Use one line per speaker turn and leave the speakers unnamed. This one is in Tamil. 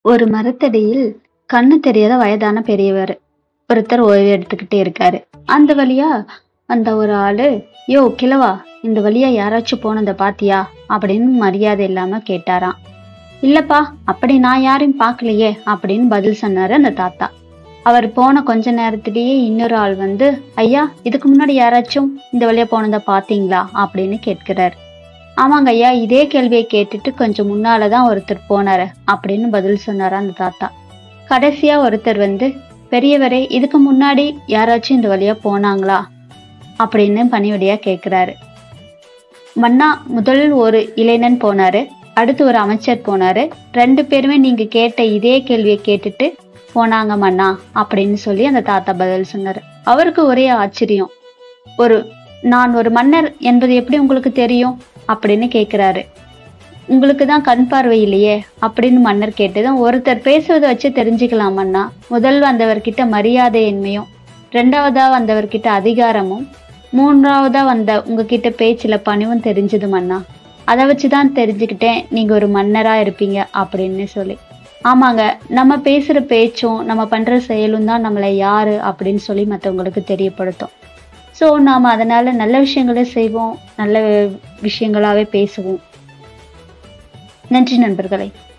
ஒரு மரத்தடியில் கண்ணு தெரியாத வயதான பெரியவர் ஒருத்தர் ஓய்வு எடுத்துக்கிட்டே இருக்காரு அந்த வழியா அந்த ஒரு ஆளு யோ கிழவா இந்த வழியா யாராச்சும் போனதை பாத்தியா அப்படின்னு மரியாதை இல்லாம கேட்டாராம் இல்லப்பா அப்படி நான் யாரையும் பார்க்கலையே அப்படின்னு பதில் சொன்னாரு அந்த தாத்தா அவர் போன கொஞ்ச நேரத்திலேயே இன்னொரு ஆள் வந்து ஐயா இதுக்கு முன்னாடி யாராச்சும் இந்த வழியா போனதை பாத்தீங்களா அப்படின்னு கேட்கிறார் ஆமாங்க ஐயா இதே கேள்வியை கேட்டுட்டு கொஞ்சம் முன்னாலதான் ஒருத்தர் போனாரு அப்படின்னு பதில் சொன்னாரா அந்த தாத்தா கடைசியா ஒருத்தர் வந்து பெரியவரே இதுக்கு முன்னாடி யாராச்சும் இந்த வழியா போனாங்களா அப்படின்னு பணிவடியா கேக்குறாரு மன்னா முதல் ஒரு இளைஞன் போனாரு அடுத்து ஒரு அமைச்சர் போனாரு ரெண்டு பேருமே நீங்க கேட்ட இதே கேள்வியை கேட்டுட்டு போனாங்க மன்னா அப்படின்னு சொல்லி அந்த தாத்தா பதில் சொன்னாரு அவருக்கு ஒரே ஆச்சரியம் ஒரு நான் ஒரு மன்னர் என்பது எப்படி உங்களுக்கு தெரியும் அப்படின்னு கேக்குறாரு உங்களுக்கு தான் கண் பார்வை இல்லையே அப்படின்னு மன்னர் கேட்டதும் ஒருத்தர் பேசுவதை வச்சு தெரிஞ்சுக்கலாமண்ணா முதல் வந்தவர்கிட்ட மரியாதையின்மையும் ரெண்டாவதா வந்தவர்கிட்ட அதிகாரமும் மூன்றாவதா வந்த உங்ககிட்ட பேச்சுல பணிவும் தெரிஞ்சதுமண்ணா அதை வச்சுதான் தெரிஞ்சுக்கிட்டேன் நீங்க ஒரு மன்னரா இருப்பீங்க அப்படின்னு சொல்லி ஆமாங்க நம்ம பேசுற பேச்சும் நம்ம பண்ற செயலும் தான் நம்மளை யாரு அப்படின்னு சொல்லி மற்றவங்களுக்கு தெரியப்படுத்தும் ஸோ நாம் அதனால நல்ல விஷயங்களை செய்வோம் நல்ல விஷயங்களாவே பேசுவோம் நன்றி நண்பர்களே